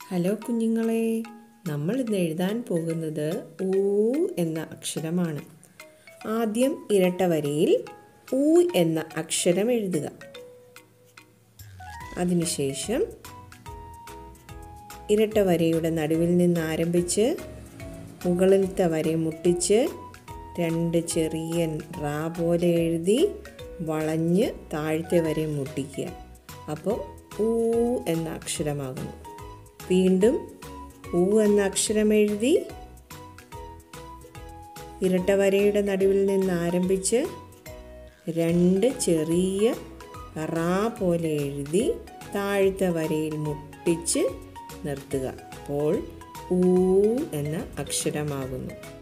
hello കുഞ്ഞുങ്ങളെ നമ്മൾ ഇന്ന് എഴുതാൻ പോകുന്നത് ഊ എന്ന അക്ഷരമാണ് ആദ്യം ഇരട്ട വരയിൽ ഊ എന്ന അക്ഷരം എഴുതുക അതിനുശേഷം ഇരട്ട വരയുടെ നടുവിൽ നിന്ന് ആരംഭിച്ച് മുകളിലത്തെ വര മുട്ടിച്ച് രണ്ട് ചെറിയ റാ പോലെ എഴുതി വളഞ്ഞ് താഴത്തെ വരെ മുട്ടിക്കുക അപ്പോൾ ഊ എന്ന അക്ഷരമാകുന്നു വീണ്ടും ഊ എന്ന അക്ഷരം എഴുതി ഇരട്ട വരയുടെ നടുവിൽ നിന്ന് ആരംഭിച്ച് രണ്ട് ചെറിയ റാ പോലെ എഴുതി താഴത്തെ വരയിൽ മുട്ടിച്ച് നിർത്തുക അപ്പോൾ ഊ എന്ന അക്ഷരമാകുന്നു